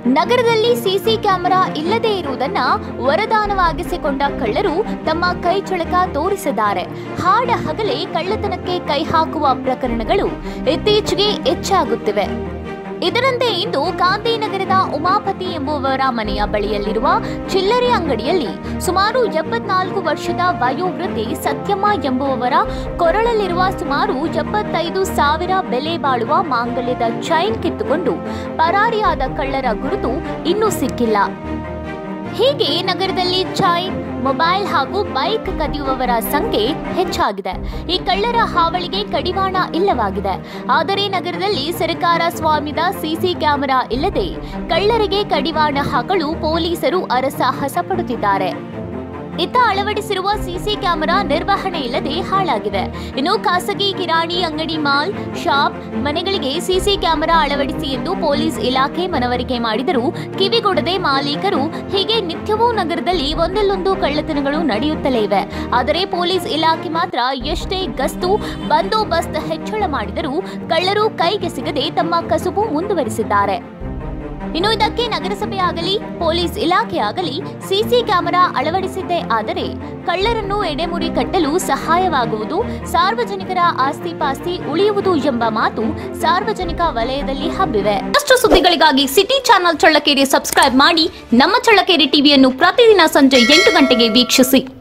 ನಗರದಲ್ಲಿ CC camera ಇಲ್ಲದೇ ಇರುವುದನ್ನ ವರದಾನವಾಗಿಸಿಕೊಂಡ ಕಳ್ಳರು ತಮ್ಮ ಕೈ ಚಳಕ ತೋರಿಸಿದ್ದಾರೆ ಹಾಡ ಹಗಲೇ ಕಳ್ಳತನಕ್ಕೆ ಕೈ ಹಾಕುವ ಪ್ರಕರಣಗಳು ಇತ್ತೀಚೆಗೆ ಹೆಚ್ಚಾಗುತ್ತಿವೆ ಇದರಂತೆ ಇಂದು ಗಾಂಧಿನಗರದ ಉಮಾಪತಿ ಎಂಬುವವರ ಮನೆಯ ಬಳಿಯಲ್ಲಿರುವ ಚಿಲ್ಲರೆ ಅಂಗಡಿಯಲ್ಲಿ ಸುಮಾರು ಎಪ್ಪತ್ನಾಲ್ಕು ವರ್ಷದ ವಯೋವೃದ್ಧೆ ಸತ್ಯಮ್ಮ ಎಂಬುವವರ ಕೊರಳಲ್ಲಿರುವ ಸುಮಾರು ಎಪ್ಪತ್ತೈದು ಸಾವಿರ ಬೆಲೆ ಬಾಳುವ ಮಾಂಗಲ್ಯದ ಚೈನ್ ಕಿತ್ತುಕೊಂಡು ಪರಾರಿಯಾದ ಕಳ್ಳರ ಗುರುತು ಇನ್ನೂ ಸಿಕ್ಕಿಲ್ಲ ಹೀಗೆ ನಗರದಲ್ಲಿ ಚೈನ್ ಮೊಬೈಲ್ ಹಾಗೂ ಬೈಕ್ ಕದಿಯುವವರ ಸಂಖ್ಯೆ ಹೆಚ್ಚಾಗಿದೆ ಈ ಕಳ್ಳರ ಹಾವಳಿಗೆ ಕಡಿವಾಣ ಇಲ್ಲವಾಗಿದೆ ಆದರೆ ನಗರದಲ್ಲಿ ಸರ್ಕಾರ ಸ್ವಾಮ್ಯದ ಸಿಸಿ ಕ್ಯಾಮೆರಾ ಇಲ್ಲದೆ ಕಳ್ಳರಿಗೆ ಕಡಿವಾಣ ಹಾಕಲು ಪೊಲೀಸರು ಅರಸಾಹಸ ಪಡುತ್ತಿದ್ದಾರೆ ಇತ್ತ ಅಳವಡಿಸಿರುವ ಸಿಸಿ ಕ್ಯಾಮೆರಾ ನಿರ್ವಹಣೆ ಇಲ್ಲದೆ ಹಾಳಾಗಿವೆ ಇನ್ನು ಖಾಸಗಿ ಕಿರಾಣಿ ಅಂಗಡಿ ಮಾಲ್ ಶಾಪ್ ಮನೆಗಳಿಗೆ ಸಿಸಿ ಕ್ಯಾಮೆರಾ ಅಳವಡಿಸಿ ಎಂದು ಪೊಲೀಸ್ ಇಲಾಖೆ ಮನವರಿಕೆ ಮಾಡಿದರೂ ಕಿವಿಗೊಡದೆ ಮಾಲೀಕರು ಹೀಗೆ ನಿತ್ಯವೂ ನಗರದಲ್ಲಿ ಒಂದಲ್ಲೊಂದು ಕಳ್ಳತನಗಳು ನಡೆಯುತ್ತಲೇ ಇವೆ ಆದರೆ ಪೊಲೀಸ್ ಇಲಾಖೆ ಮಾತ್ರ ಎಷ್ಟೇ ಗಸ್ತು ಬಂದೋಬಸ್ತ್ ಹೆಚ್ಚಳ ಮಾಡಿದರೂ ಕಳ್ಳರು ಕೈಗೆ ಸಿಗದೆ ತಮ್ಮ ಕಸುಬು ಮುಂದುವರಿಸಿದ್ದಾರೆ ಇನ್ನು ಇದಕ್ಕೆ ನಗರಸಭೆ ಆಗಲಿ ಪೊಲೀಸ್ ಇಲಾಖೆ ಆಗಲಿ ಸಿಸಿ ಕ್ಯಾಮೆರಾ ಅಳವಡಿಸಿದ್ದೇ ಆದರೆ ಕಳ್ಳರನ್ನು ಎಡೆಮುರಿ ಕಟ್ಟಲು ಸಹಾಯವಾಗುವುದು ಸಾರ್ವಜನಿಕರ ಆಸ್ತಿ ಪಾಸ್ತಿ ಉಳಿಯುವುದು ಎಂಬ ಮಾತು ಸಾರ್ವಜನಿಕ ವಲಯದಲ್ಲಿ ಹಬ್ಬಿವೆ ಅಷ್ಟು ಸುದ್ದಿಗಳಿಗಾಗಿ ಸಿಟಿ ಚಾನೆಲ್ ಚಳ್ಳಕೆರೆ ಸಬ್ಸ್ಕ್ರೈಬ್ ಮಾಡಿ ನಮ್ಮ ಚಳ್ಳಕೆರೆ ಟಿವಿಯನ್ನು ಪ್ರತಿದಿನ ಸಂಜೆ ಎಂಟು ಗಂಟೆಗೆ ವೀಕ್ಷಿಸಿ